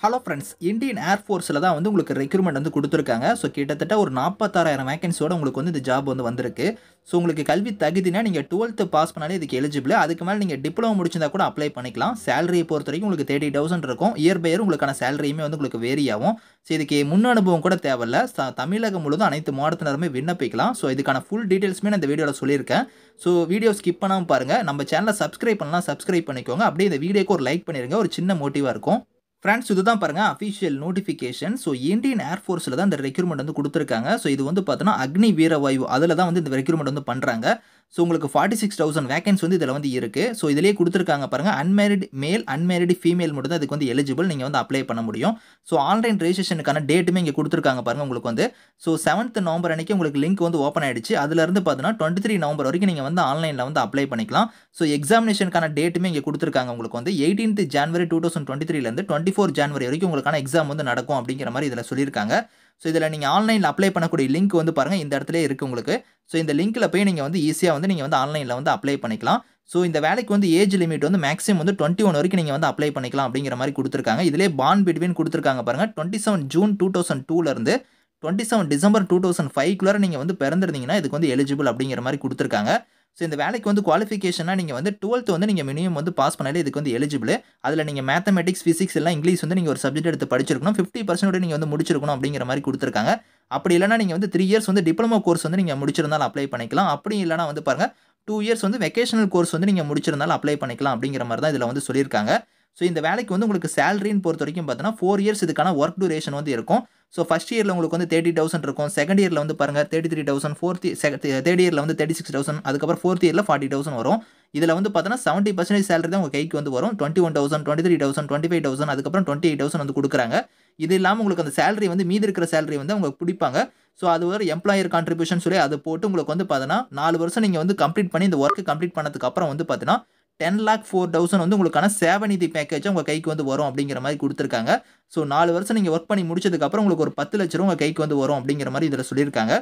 hello friends Indian ஏர்ஃபோர்ஸில் தான் வந்து உங்களுக்கு ரெக்ரூட்மெண்ட் வந்து கொடுத்துருக்காங்க ஸோ கிட்டத்தட்ட ஒரு நாற்பத்தாறாயிரம் வேகன்சியோட உங்களுக்கு வந்து இந்த ஜாப் வந்து வந்திருக்கு ஸோ உங்களுக்கு கல்வி தகுதினா நீங்கள் டுவெல்த்து பாஸ் பண்ணாலே இதுக்கு எலிஜிபிள் அதுக்கு மேலே நீங்கள் டிப்ளமோ முடிச்சிருந்தா கூட அப்ளை பண்ணிக்கலாம் சேலரியை பொறுத்த வரைக்கும் உங்களுக்கு தேர்ட்டி தௌசண்ட் இருக்கும் இயர் பை இயர் உங்களுக்கான சேலரியுமே வந்து உங்களுக்கு வேரி ஆகும் ஸோ இதுக்கு முன் அனுபவம் கூட தேவையில்ல ச- தமிழகம் முழுவதும் அனைத்து மாவட்டத்தினருமே விண்ணப்பிக்கலாம் ஸோ இதுக்கான ஃபுல் டீட்டெயில்ஸுமே நான் இந்த வீடியோவில் சொல்லியிருக்கேன் ஸோ வீடியோ ஸ்கிப் பண்ணாமல் பாருங்கள் நம்ம சேனலை சப்ஸ்கிரைப் பண்ணலாம் சப்ஸ்கிரைப் பண்ணிக்கோங்க அப்படியே இந்த வீடியோக்கு ஒரு லைக் பண்ணிருங்க ஒரு சின்ன மோட்டிவாக இருக்கும் ஃப்ரெண்ட்ஸ் இதுதான் பாருங்க அஃபிஷியல் நோட்டிஃபிகேஷன் ஸோ இந்தியன் ஏர்ஃபோர்ஸில் தான் இந்த ரெக்ரூட்மெண்ட் வந்து கொடுத்துருக்காங்க ஸோ இது வந்து பார்த்தோன்னா அக்னி வீரவாயு அதில் தான் வந்து இந்த ரெக்ரூட்மெண்ட் வந்து பண்ணுறாங்க ஸோ உங்களுக்கு ஃபார்ட்டி சிக்ஸ் தௌசண்ட் வேகன்ஸ் வந்து இதில் வந்து இருக்குது ஸோ இதிலேயே கொடுத்துருக்காங்க பாருங்கள் அன்மேரிட் மேல் அன்மேரிட் ஃபீமேல் மட்டும் தான் இதுக்கு வந்து எலிஜிபிள் நீங்கள் வந்து அப்ளை பண்ண முடியும் ஸோ ஆன்லைன் ரெஜிஸ்ட்ரேஷனுக்கான டேட்டுமே இங்கே கொடுத்துருக்காங்க பாருங்கள் உங்களுக்கு வந்து ஸோ செவன்த் நவம்பர் அன்னைக்கு உங்களுக்கு லிங்க் வந்து ஓப்பன் ஆயிடுச்சு அதுலேருந்து பார்த்தீங்கன்னா டுவெண்ட்டி த்ரீ நவம்பர் வரைக்கும் நீங்கள் வந்து ஆன்லைனில் வந்து அப்ளை பண்ணிக்கலாம் ஸோ எக்ஸாமினேஷனுக்கான டேட்டுமே இங்கே கொடுத்துருக்காங்க உங்களுக்கு வந்து eighteenth January two thousand twenty த்ரீலேருந்து டுவெண்ட்டி ஃபோர் ஜான்வரி வரைக்கும் உங்களுக்கான எக்ஸாம் வந்து நடக்கும் அப்படிங்கிற மாதிரி இதில் சொல்லியிருக்காங்க ஸோ இதில் நீங்கள் ஆன்லைனில் அப்ளை பண்ணக்கூடிய லிங்க் வந்து பாருங்கள் இந்த இடத்துல இருக்குது உங்களுக்கு ஸோ இந்த லிங்க்கில் போய் நீங்கள் வந்து ஈஸியாக வந்து நீங்கள் வந்து ஆன்லைனில் வந்து அப்ளை பண்ணிக்கலாம் ஸோ இந்த வேலைக்கு வந்து ஏஜ் லிமிட் வந்து மேக்ஸிமம் வந்து டுவெண்ட்டி ஒன் வரைக்கும் நீங்கள் வந்து அப்ளை பண்ணிக்கலாம் அப்படிங்கிற மாதிரி கொடுத்துருக்காங்க இதிலே பான் பிட்வீன் கொடுத்துருக்காங்க பாருங்கள் twenty seven June two thousand டூலேருந்து twenty seven December two thousand ஃபைவ்க்குள்ளே நீங்கள் வந்து பிறந்திருந்தீங்கன்னா இதுக்கு வந்து எலிஜிபிள் அப்படிங்கிற மாதிரி கொடுத்துருக்காங்க ஸோ இந்த வேலைக்கு வந்து குவாலிஃபிகேஷனாக நீங்கள் வந்து டுவெல்த் வந்து நீங்கள் மினிமம் வந்து பாஸ் பண்ணாலே இதுக்கு வந்து எலிஜிபிள் அதில் நீங்கள் மேத்தமெட்டிக்ஸ் ஃபிசிக்ஸ் எல்லாம் இங்கிலீஷ் வந்து நீங்கள் ஒரு சப்ஜெக்ட் எடுத்து படிச்சிருக்கணும் ஃபிஃப்டி பர்சன்ட் நீங்கள் வந்து முடிச்சிருக்கணும் அப்படிங்கிற மாதிரி கொடுத்துருக்காங்க அப்படி இல்லைனா நீங்கள் வந்து த்ரீ இயர்ஸ் வந்து டிப்ளமோ கோர்ஸ் வந்து நீங்கள் முடிச்சிருந்தாலும் அப்ளை பண்ணிக்கலாம் அப்படி இல்லைனா வந்து பாருங்கள் டூ இயர்ஸ் வந்து வெக்கேஷனல் கோர்ஸ் வந்து நீங்கள் முடிச்சிருந்தாலும் அப்ளை பண்ணிக்கலாம் அப்படிங்கிற மாதிரி தான் இதில் வந்து சொல்லியிருக்காங்க ஸோ இந்த வேலைக்கு வந்து உங்களுக்கு சேலரின்னு பொறுத்த வரைக்கும் பார்த்தீங்கன்னா ஃபோர் இயர்ஸ் இதுக்கான ஒர்க் டூரேஷன் வந்து இருக்கும் ஸோ ஃபஸ்ட் இயரில் உங்களுக்கு வந்து தேர்ட்டி தௌசண்ட் இருக்கும் செகண்ட் இயரில் வந்து பாருங்கள் thirty three thousand fourth third இயரில் வந்து தேர்ட்டி சிக்ஸ் தௌசண்ட் அதுக்கப்புறம் ஃபோர்த் இயரில் ஃபார்ட்டி தௌசண்ட் வரும் இதில் வந்து பார்த்தீங்கன்னா செவன்ட்டி பர்சன்டேஜ் சேலரி தான் உங்கள் கைக்கு வந்து வரும் twenty one thousand twenty three thousand twenty five thousand அதுக்கப்புறம் டுவெண்ட்டி எயிட் தௌசண்ட் வந்து கொடுக்குறாங்க இது இல்லாமல் உங்களுக்கு அந்த சேலரி வந்து மீதி இருக்கிற சேலரி வந்து அவங்க பிடிப்பாங்க ஸோ அது ஒரு எம்ப்ளாயர் கான்ட்ரிபியூஷன் சொல்லி அது போட்டு உங்களுக்கு வந்து பார்த்தீங்கன்னா நாலு வருஷம் நீங்கள் வந்து கம்ப்ளீட் பண்ணி இந்த ஒர்க்கு கம்ப்ளீட் பண்ணதுக்கு அப்புறம் வந்து பார்த்தீங்கன்னா டென் லேக் ஃபோர் தௌசண்ட் வந்து உங்களுக்கான சேவநிதி பேக்கேஜ் உங்கள் கைக்கு வந்து வரும் அப்படிங்கிற மாதிரி கொடுத்துருக்காங்க ஸோ நாலு வருஷம் நீங்கள் ஒர்க் பண்ணி முடிச்சதுக்கப்புறம் உங்களுக்கு ஒரு பத்து லட்ச ரூபா உங்கள் கைக்கு வந்து வரும் அப்படிங்கிற மாதிரி இதில் சொல்லியிருக்காங்க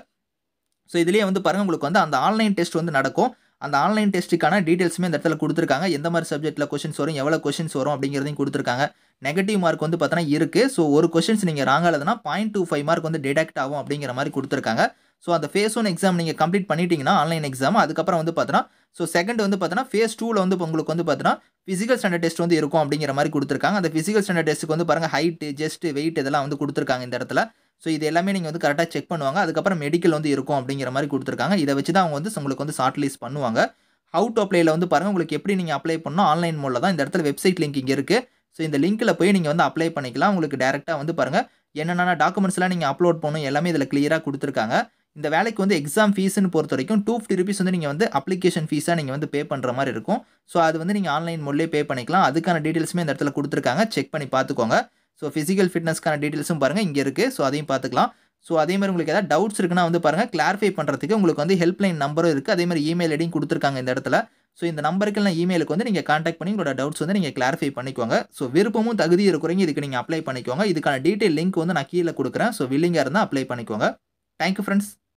ஸோ இதுலேயே வந்து பாருங்கள் உங்களுக்கு வந்து அந்த ஆன்லைன் டெஸ்ட் வந்து நடக்கும் அந்த ஆன்லைன் டெஸ்ட்டுக்கான டீட்டெயில்ஸுமே இந்த இடத்துல கொடுத்துருக்காங்க எந்த மாதிரி சப்ஜெக்ட்டில் கொஷின்ஸ் வரும் எவ்வளோ கொஷின்ஸ் வரும் அப்படிங்கிறதையும் கொடுத்துருக்காங்க நெகட்டிவ் மார்க் வந்து பார்த்தோன்னா இருக்குது ஸோ ஒரு கொஷின்ஸ் நீங்கள் ராங் எழுதுனா பாயிண்ட் டூ ஃபைவ் மார்க் வந்து டிடெக்ட் ஆகும் அப்படிங்கிற மாதிரி கொடுத்துருக்காங்க ஸோ அந்த ஃபேஸ் ஒன் எக்ஸாம் நீங்கள் கம்ப்ளீட் பண்ணிட்டீங்கன்னா ஆன்லைன் எக்ஸாம் அதுக்கப்புறம் வந்து பார்த்தோன்னா ஸோ செகண்ட் வந்து பார்த்தோன்னா ஃபேஸ் டூவில் வந்து இப்ப உங்களுக்கு வந்து பார்த்தோன்னா ஃபிசிக்கல் ஸ்டாண்டர்ட் டெஸ்ட் வந்து இருக்கும் அப்படிங்கிற மாதிரி கொடுத்துருக்காங்க அந்த ஃபிசிக்கல் ஸ்டாண்டர்ட் டெஸ்ட்டுக்கு வந்து பாருங்கள் ஹைட்டு ஜஸ்ட் வெயிட் இதெல்லாம் வந்து கொடுத்துருக்காங்க இந்த இடத்துல ஸோ இது எல்லாமே நீங்கள் வந்து கரெக்டாக செக் பண்ணுவாங்க அதுக்கப்புறம் மெடிக்கல் வந்து இருக்கும் அப்படிங்கிற மாதிரி கொடுத்துருக்காங்க இதை வச்சு தான் அவங்க வந்து உங்களுக்கு வந்து ஷார்ட் லிஸ்ட் பண்ணுவாங்க ஹவு டு அப்ளைல வந்து பாருங்கள் உங்களுக்கு எப்படி நீங்கள் அப்ளை பண்ணணும் ஆன்லைன் மோடில் தான் இந்த இடத்துல வெப்சைட் லிங்க் இங்கே இருக்குது ஸோ இந்த லிங்க்கில் போய் நீங்கள் வந்து அப்ளை பண்ணிக்கலாம் உங்களுக்கு டேரெக்டாக வந்து பாருங்கள் என்னென்ன டாக்குமெண்ட்ஸ்லாம் நீங்கள் அப்லோட் பண்ணணும் எல்லாமே இதில் கிளியராக கொடுத்துருக்காங்க இந்த வேலைக்கு வந்து எக்ஸாம் ஃபீஸ்னு பொறுத்த வரைக்கும் டூ ஃபிஃப்டி ருபீஸ் வந்து நீங்கள் வந்து அப்ளிகேஷன் ஃபீஸாக நீங்கள் வந்து பே பண்ணுற மாதிரி இருக்கும் ஸோ அது வந்து நீங்கள் ஆன்லைன் மோட்லேயே பே பண்ணிக்கலாம் அதுக்கான டீட்டெயில்ஸுமே இந்த இடத்துல கொடுத்துருக்காங்க செக் பண்ணி பார்த்துக்கோங்க ஸோ ஃபிசிக்கல் ஃபிட்னஸ்க்கான டீட்டெயில்ஸும் பாருங்கள் இங்கே இருக்குது ஸோ அதையும் பார்த்துக்கலாம் ஸோ அதே மாதிரி உங்களுக்கு ஏதாவது டவுட்ஸ் இருக்குன்னா வந்து பாருங்கள் கிளாரிஃபை பண்ணுறதுக்கு உங்களுக்கு வந்து ஹெல்ப்லைன் நம்பரும் இருக்குது அதே மாதிரி இமெயில் ஐடியும் கொடுத்துருக்காங்க இந்த இடத்துல ஸோ இந்த நம்பருக்கு இல்லை இமெயிலுக்கு வந்து நீங்கள் காண்டாக்ட் பண்ணி உங்களோட டவுட்ஸ் வந்து நீங்கள் கிளாரிஃபை பண்ணிக்கோங்க ஸோ விருப்பமும் தகுதி இருக்கிறவங்க இதுக்கு நீங்கள் அப்ளை பண்ணிக்கோங்க இதுக்கான டீட்டெயில் லிங்க் வந்து நான் கீழே கொடுக்குறேன் ஸோ வில்லிங்காக இருந்தால் அப்ளை பண்ணிக்கோங்க தேங்க்யூ ஃப்ரெண்ட்ஸ்